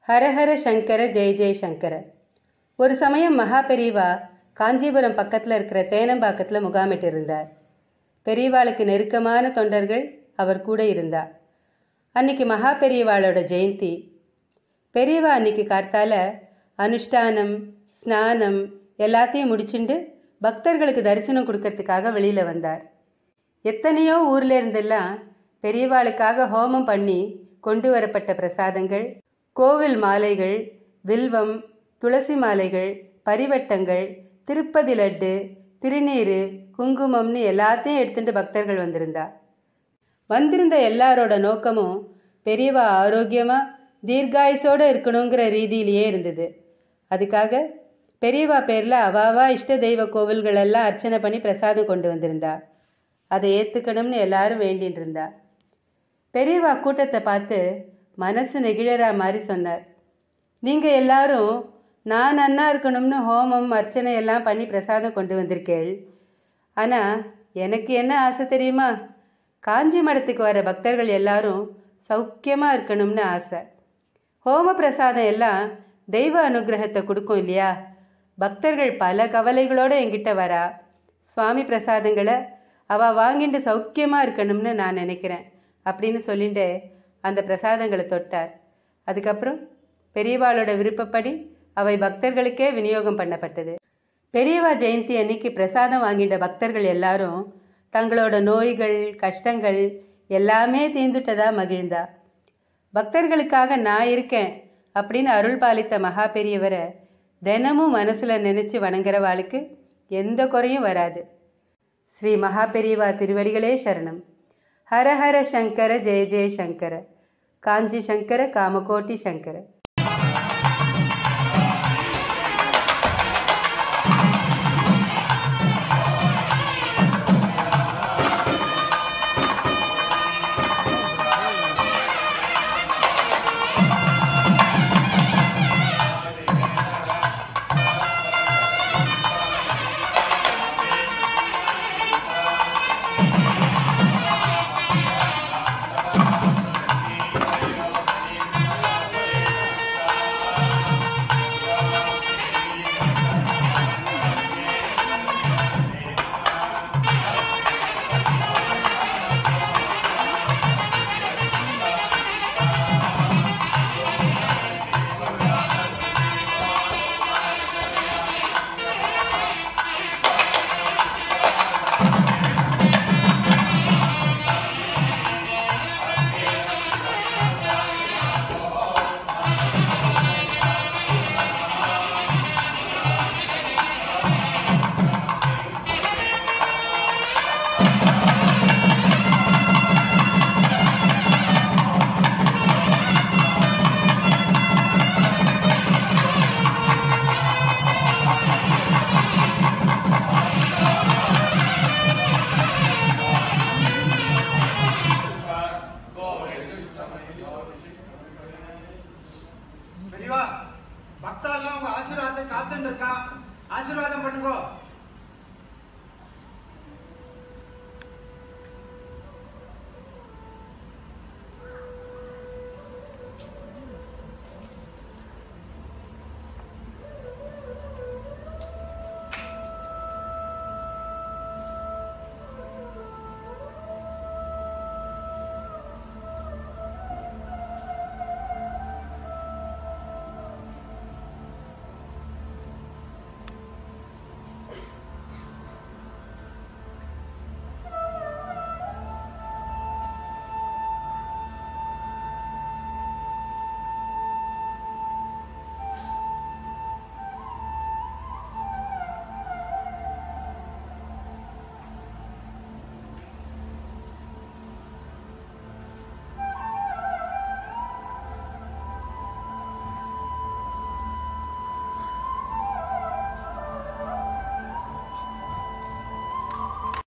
ஹரஹர சங்கர ஜெய ஜெய சங்கர ஒரு சமயம் மகா பெரியவா காஞ்சிபுரம் பக்கத்தில் இருக்கிற தேனம்பாக்கத்தில் முகாமிட்டு இருந்தார் பெரியவாளுக்கு நெருக்கமான தொண்டர்கள் அவர் கூட இருந்தா அன்னைக்கு மகா பெரியவாளோட ஜெயந்தி பெரியவா அன்னைக்கு கார்த்தால அனுஷ்டானம் ஸ்நானம் எல்லாத்தையும் முடிச்சுண்டு பக்தர்களுக்கு தரிசனம் கொடுக்கறதுக்காக வெளியில் வந்தார் எத்தனையோ ஊர்ல இருந்தெல்லாம் பெரியவாளுக்காக ஹோமம் பண்ணி கொண்டு வரப்பட்ட பிரசாதங்கள் கோவில் மாலைகள் வில்வம் துளசி மாலைகள் பரிவட்டங்கள் திருப்பதி லட்டு திருநீரு குங்குமம்னு எல்லாத்தையும் எடுத்துட்டு பக்தர்கள் வந்திருந்தா வந்திருந்த எல்லாரோட நோக்கமும் பெரியவா ஆரோக்கியமா தீர்காயுசோட இருக்கணுங்கிற ரீதியிலேயே இருந்தது அதுக்காக பெரியவா பேரில் அவாவா இஷ்ட தெய்வ கோவில்கள் எல்லாம் அர்ச்சனை பண்ணி பிரசாதம் கொண்டு வந்திருந்தா அதை ஏற்றுக்கணும்னு எல்லாரும் வேண்டின்னு இருந்தா பெரியவா கூட்டத்தை பார்த்து மனசு நெகிழறா மாதிரி சொன்னார் நீங்கள் எல்லாரும் நான் நன்னா இருக்கணும்னு ஹோமம் அர்ச்சனை எல்லாம் பண்ணி பிரசாதம் கொண்டு வந்திருக்கேள் ஆனால் எனக்கு என்ன ஆசை தெரியுமா காஞ்சி மடத்துக்கு வர பக்தர்கள் எல்லாரும் சௌக்கியமாக இருக்கணும்னு ஆசை ஹோம பிரசாதம் எல்லாம் தெய்வ அனுகிரகத்தை கொடுக்கும் இல்லையா பக்தர்கள் பல கவலைகளோடு என்கிட்ட வரா சுவாமி பிரசாதங்களை அவள் வாங்கிட்டு சௌக்கியமாக இருக்கணும்னு நான் நினைக்கிறேன் அப்படின்னு சொல்லிட்டு அந்த பிரசாதங்களை தொட்டார் அதுக்கப்புறம் பெரியவாளோட விருப்பப்படி அவை பக்தர்களுக்கே விநியோகம் பண்ணப்பட்டது பெரியவா ஜெயந்தி அன்னைக்கு பிரசாதம் வாங்கிட்ட பக்தர்கள் எல்லாரும் தங்களோட நோய்கள் கஷ்டங்கள் எல்லாமே தீந்துட்டதா மகிழ்ந்தா பக்தர்களுக்காக நான் இருக்கேன் அப்படின்னு அருள் பாலித்த மகா பெரியவரை தினமும் மனசில் நினச்சி வணங்குறவாளுக்கு எந்த குறையும் வராது ஸ்ரீ மகா பெரியவா திருவடிகளே சரணம் ஹரஹர சங்கர ஜெய ஜெய சங்கர காஞ்சி சங்கர காமகோட்டி சங்கர பெரியவா பக்தா எல்லாம் உங்க ஆசீர்வாதத்தை காத்துட்டு இருக்கா ஆசீர்வாதம் பண்ணுங்க